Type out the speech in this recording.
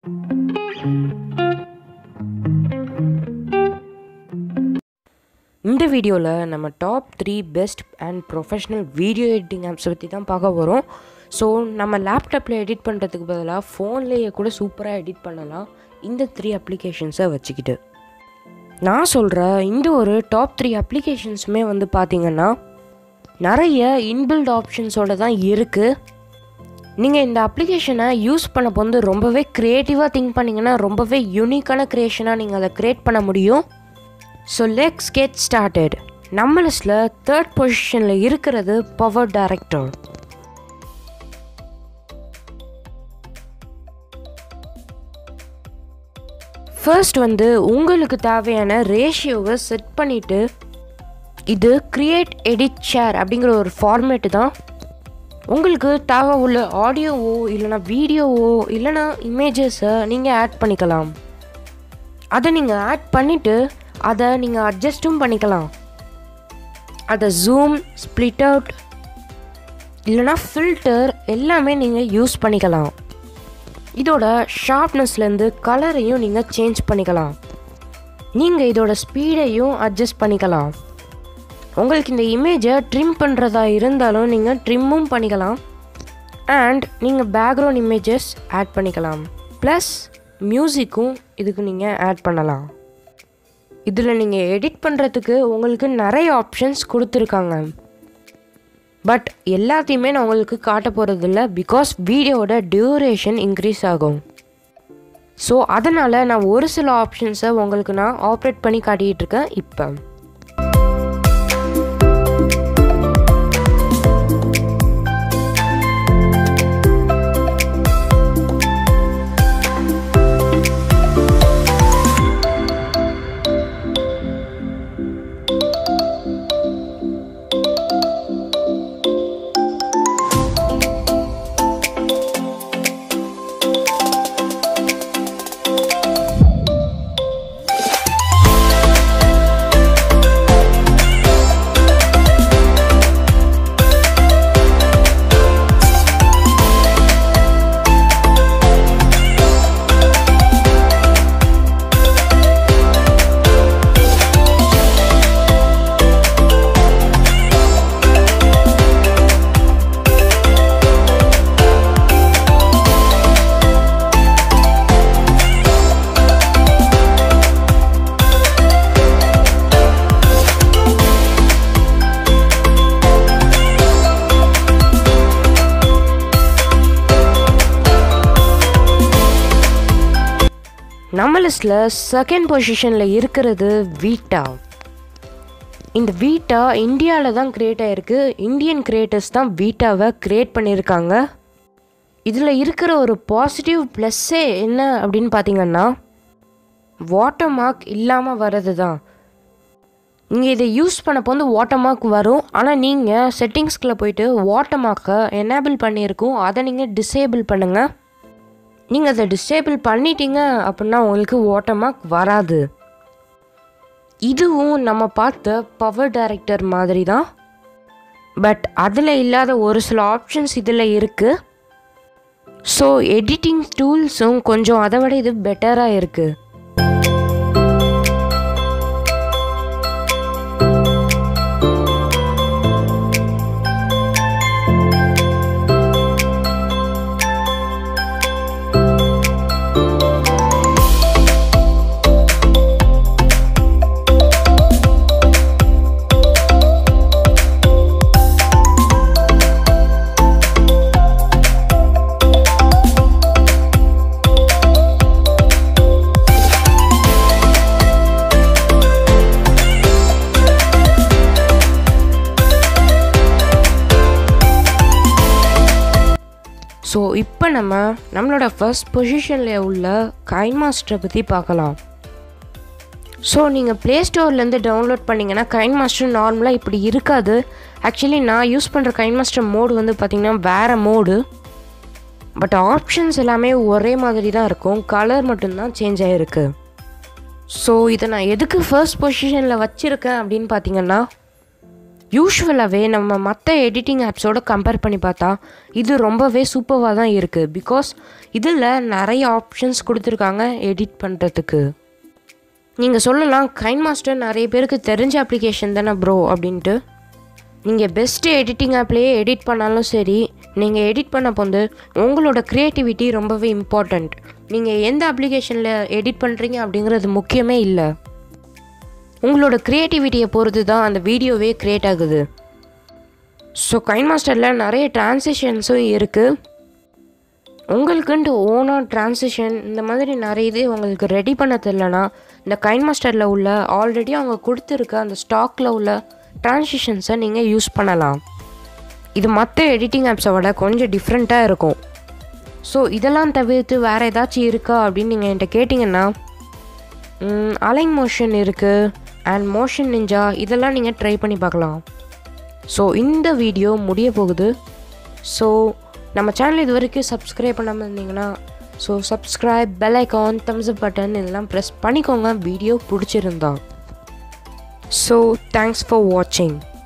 இந்த வீடியோவில் நம்ம top three best and professional video editing ஆப்ஸை பற்றி தான் பார்க்க போகிறோம் ஸோ நம்ம லேப்டாப்பில் எடிட் பண்ணுறதுக்கு பதிலாக ஃபோன்லேயே கூட சூப்பராக எடிட் பண்ணலாம் இந்த த்ரீ அப்ளிகேஷன்ஸை வச்சுக்கிட்டு நான் சொல்கிற இந்த ஒரு டாப் த்ரீ அப்ளிகேஷன்ஸுமே வந்து பார்த்திங்கன்னா நிறைய இன்பில்ட் ஆப்ஷன்ஸோட தான் இருக்குது நீங்கள் இந்த அப்ளிகேஷனை யூஸ் பண்ண வந்து ரொம்பவே க்ரியேட்டிவாக திங்க் பண்ணிங்கன்னா ரொம்பவே யூனிக்கான க்ரியேஷனாக நீங்கள் அதை க்ரியேட் பண்ண முடியும் ஸோ லெட்ஸ் கெட் ஸ்டார்டட் நம்ம லிஸ்ட்டில் தேர்ட் பொசிஷனில் இருக்கிறது பவர் டைரக்டர் ஃபர்ஸ்ட் வந்து உங்களுக்கு தேவையான ரேஷியோவை செட் பண்ணிவிட்டு இது கிரியேட் எடிட் ஷேர் அப்படிங்கிற ஒரு ஃபார்மேட்டு தான் உங்களுக்கு தேவை உள்ள ஆடியோவோ இல்லைனா வீடியோவோ இல்லைனா இமேஜஸை நீங்கள் ஆட் பண்ணிக்கலாம் அதை நீங்கள் ஆட் பண்ணிவிட்டு அதை நீங்கள் அட்ஜஸ்ட்டும் பண்ணிக்கலாம் அதை ஜூம் ஸ்ப்ளிட் அவுட் இல்லைனா ஃபில்டர் எல்லாமே நீங்கள் யூஸ் பண்ணிக்கலாம் இதோட ஷார்ப்னஸ்லேருந்து கலரையும் நீங்கள் சேஞ்ச் பண்ணிக்கலாம் நீங்கள் இதோட ஸ்பீடையும் அட்ஜஸ்ட் பண்ணிக்கலாம் உங்களுக்கு இந்த இமேஜை ட்ரிம் பண்ணுறதா இருந்தாலும் நீங்கள் ட்ரிம்மும் பண்ணிக்கலாம் அண்ட் நீங்கள் பேக்ரவுண்ட் இமேஜஸ் ஆட் பண்ணிக்கலாம் ப்ளஸ் மியூசிக்கும் இதுக்கு நீங்கள் ஆட் பண்ணலாம் இதில் நீங்கள் எடிட் பண்ணுறதுக்கு உங்களுக்கு நிறைய ஆப்ஷன்ஸ் கொடுத்துருக்காங்க பட் எல்லாத்தையுமே நான் உங்களுக்கு காட்ட போகிறதில்ல பிகாஸ் வீடியோவோட டியூரேஷன் இன்க்ரீஸ் ஆகும் ஸோ அதனால் நான் ஒரு சில ஆப்ஷன்ஸை உங்களுக்கு நான் ஆப்ரேட் பண்ணி காட்டிகிட்டு இருக்கேன் இப்போ நம்ம லிஸ்ட்டில் செகண்ட் பொசிஷனில் இருக்கிறது வீட்டா இந்த வீட்டா இந்தியாவில் தான் க்ரியேட் ஆகிருக்கு இந்தியன் கிரியேட்டர்ஸ் தான் வீட்டாவை க்ரியேட் பண்ணியிருக்காங்க இதில் இருக்கிற ஒரு பாசிட்டிவ் ப்ளஸ்ஸே என்ன அப்படின்னு பார்த்தீங்கன்னா வாட்டர் மார்க் இல்லாமல் வர்றது தான் நீங்கள் இதை யூஸ் பண்ணப்போ வந்து வாட்டர் மார்க் வரும் ஆனால் நீங்கள் செட்டிங்ஸ்குள்ளே போயிட்டு வாட்டர் மார்க்கை எனேபிள் பண்ணியிருக்கோம் அதை நீங்கள் டிசேபிள் பண்ணுங்கள் நீங்கள் அதை டிசேபிள் பண்ணிட்டீங்க அப்படின்னா உங்களுக்கு வாட்டர் மார்க் வராது இதுவும் நம்ம பார்த்த பவர் டைரக்டர் மாதிரி தான் பட் அதில் இல்லாத ஒரு சில ஆப்ஷன்ஸ் இதில் இருக்குது ஸோ எடிட்டிங் டூல்ஸும் கொஞ்சம் அதை விட இது பெட்டராக இருக்குது ஸோ இப்போ நம்ம நம்மளோட ஃபர்ஸ்ட் பொசிஷனில் உள்ள கைன் மாஸ்டரை பற்றி பார்க்கலாம் ஸோ நீங்கள் ப்ளே ஸ்டோர்லேருந்து டவுன்லோட் பண்ணிங்கன்னா கைன் மாஸ்டர் நார்மலாக இப்படி இருக்காது ஆக்சுவலி நான் யூஸ் பண்ணுற கைன் மாஸ்டர் மோடு வந்து பார்த்திங்கன்னா வேறு மோடு பட் ஆப்ஷன்ஸ் எல்லாமே ஒரே மாதிரி தான் இருக்கும் கலர் மட்டும்தான் சேஞ்ச் ஆகிருக்கு ஸோ இதை நான் எதுக்கு ஃபர்ஸ்ட் பொசிஷனில் வச்சுருக்கேன் அப்படின்னு பார்த்தீங்கன்னா யூஸ்வலாகவே நம்ம மற்ற எடிட்டிங் ஆப்ஸோட கம்பேர் பண்ணி பார்த்தா இது ரொம்பவே சூப்பராக தான் இருக்குது பிகாஸ் இதில் நிறைய ஆப்ஷன்ஸ் கொடுத்துருக்காங்க எடிட் பண்ணுறதுக்கு நீங்கள் சொல்லலாம் கைன் மாஸ்டர் நிறைய பேருக்கு தெரிஞ்ச அப்ளிகேஷன் தானே ப்ரோ அப்படின்ட்டு நீங்கள் பெஸ்ட்டு எடிட்டிங் ஆப்லேயே எடிட் பண்ணாலும் சரி நீங்கள் எடிட் பண்ண போது உங்களோட க்ரியேட்டிவிட்டி ரொம்பவே இம்பார்ட்டண்ட் நீங்கள் எந்த அப்ளிகேஷனில் எடிட் பண்ணுறீங்க அப்படிங்கிறது முக்கியமே இல்லை உங்களோட க்ரியேட்டிவிட்டியை பொறுத்து தான் அந்த வீடியோவே க்ரியேட் ஆகுது ஸோ கைன் மாஸ்டரில் நிறைய டிரான்சிஷன்ஸும் இருக்குது உங்களுக்குன்ட்டு ஓனாக ட்ரான்சிஷன் இந்த மாதிரி நிறைய இது உங்களுக்கு ரெடி பண்ண தெரிலனா இந்த கைன் மாஸ்டரில் உள்ள ஆல்ரெடி அவங்க கொடுத்துருக்க அந்த ஸ்டாக்கில் உள்ள ட்ரான்சிஷன்ஸை நீங்கள் யூஸ் பண்ணலாம் இது மற்ற எடிட்டிங் ஆப்ஸை விட கொஞ்சம் டிஃப்ரெண்ட்டாக இருக்கும் ஸோ இதெல்லாம் தவிர்த்து வேறு ஏதாச்சும் இருக்கா அப்படின்னு நீங்கள் என்கிட்ட கேட்டிங்கன்னா அலைன் மோஷன் இருக்குது அண்ட் மோஷன் நிஞ்சா இதெல்லாம் நீங்கள் ட்ரை பண்ணி பார்க்கலாம் ஸோ இந்த வீடியோ முடிய போகுது ஸோ நம்ம சேனல் இது வரைக்கும் சப்ஸ்கிரைப் பண்ணாமல் இருந்தீங்கன்னா so subscribe bell icon thumbs up button இதெல்லாம் ப்ரெஸ் பண்ணிக்கோங்க வீடியோ பிடிச்சிருந்தா ஸோ தேங்க்ஸ் ஃபார் வாட்சிங்